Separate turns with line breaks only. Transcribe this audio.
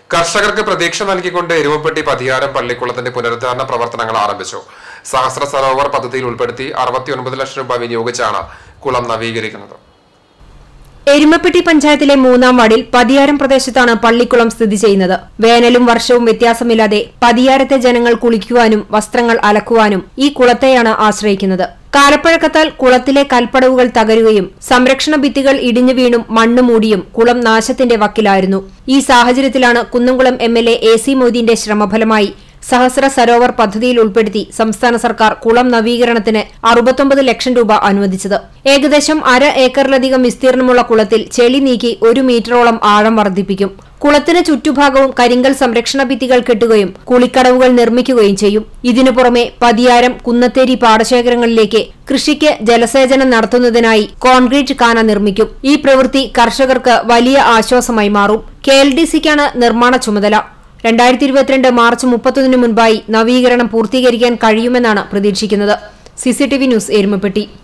കർഷകർക്ക് പ്രതീക്ഷ നൽകിക്കൊണ്ട് എരുവപ്പെട്ടി പതിയാരം പള്ളിക്കുളത്തിന്റെ പുനരുദ്ധാരണ പ്രവർത്തനങ്ങൾ ആരംഭിച്ചു സഹസ്ര സരോവർ പദ്ധതിയിൽ ഉൾപ്പെടുത്തി അറുപത്തിയൊൻപത് ലക്ഷം രൂപ വിനിയോഗിച്ചാണ് കുളം നവീകരിക്കുന്നത്
എരുമപ്പെട്ടി പഞ്ചായത്തിലെ മൂന്നാം വാർഡിൽ പതിയാരം പ്രദേശത്താണ് പള്ളിക്കുളം സ്ഥിതി ചെയ്യുന്നത് വേനലും വർഷവും വ്യത്യാസമില്ലാതെ പതിയാരത്തെ ജനങ്ങൾ കുളിക്കുവാനും വസ്ത്രങ്ങൾ അലക്കുവാനും ഈ കുളത്തെയാണ് ആശ്രയിക്കുന്നത് കാലപ്പഴക്കത്താൽ കുളത്തിലെ കൽപ്പടവുകൾ തകരുകയും സംരക്ഷണ ഭിത്തികൾ ഇടിഞ്ഞു വീണും മണ്ണ് മൂടിയും കുളം നാശത്തിന്റെ വക്കിലായിരുന്നു ഈ സാഹചര്യത്തിലാണ് Kunnamkulam M L A A C മൊയ്തീന്റെ ശ്രമഫലമായി സഹസ്ര സരോവർ പദ്ധതിയിൽ ഉൾപ്പെടുത്തി സംസ്ഥാന സർക്കാർ കുളം നവീകരണത്തിന് അറുപത്തൊമ്പത് ലക്ഷം രൂപ അനുവദിച്ചത് ഏകദേശം അര ഏക്കറിലധികം വിസ്തീർണമുള്ള കുളത്തിൽ ചെളി നീക്കി ഒരു മീറ്ററോളം ആഴം വർദ്ധിപ്പിക്കും കുളത്തിന് ചുറ്റുഭാഗവും കരിങ്കൽ സംരക്ഷണ ഭിത്തികൾ കെട്ടുകയും കുളിക്കടവുകൾ നിർമ്മിക്കുകയും ചെയ്യും ഇതിനു പുറമെ പതിയാരം കുന്നത്തേരി പാടശേഖരങ്ങളിലേക്ക് കൃഷിക്ക് ജലസേചനം നടത്തുന്നതിനായി കോൺക്രീറ്റ് കാന നിർമ്മിക്കും ഈ പ്രവൃത്തി കർഷകർക്ക് വലിയ ആശ്വാസമായി മാറും കെ എൽ ഡി സിക്കാണ് നിർമ്മാണ ചുമതല രണ്ടായിരത്തി ഇരുപത്തിരണ്ട് മാർച്ച് മുപ്പത്തൊന്നിന് മുൻപായി നവീകരണം പൂർത്തീകരിക്കാൻ കഴിയുമെന്നാണ് പ്രതീക്ഷിക്കുന്നത് സിസിടിവി ന്യൂസ് എരുമപ്പെട്ടി